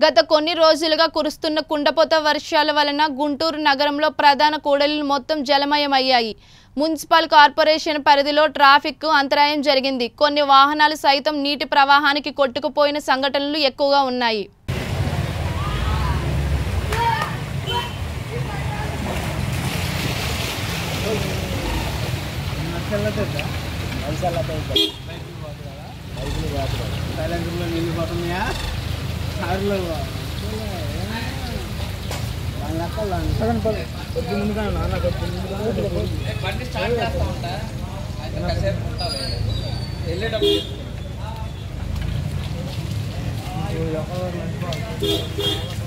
గత కొన్ని రోజులుగా కురుస్తున్న కుండపోత వర్షాల వలన గుంటూరు నగరంలో ప్రధాన కూడలిలు మొత్తం జలమయమయ్యాయి మున్సిపల్ కార్పొరేషన్ పరిధిలో ట్రాఫిక్ అంతరాయం జరిగింది కొన్ని వాహనాలు సైతం నీటి ప్రవాహానికి కొట్టుకుపోయిన సంఘటనలు ఎక్కువగా ఉన్నాయి సైలెంట్లో నీళ్ళు పోతున్నాయా కారులో వాళ్ళ లెక్కలు సగం పది కొద్ది ముందుగా నాన్న కొద్ది ముందుగా బండి స్టార్ట్ చేస్తా ఉంటా అయితే కాసేపు ఉంటాలి వెళ్ళేటప్పుడు ఎవరు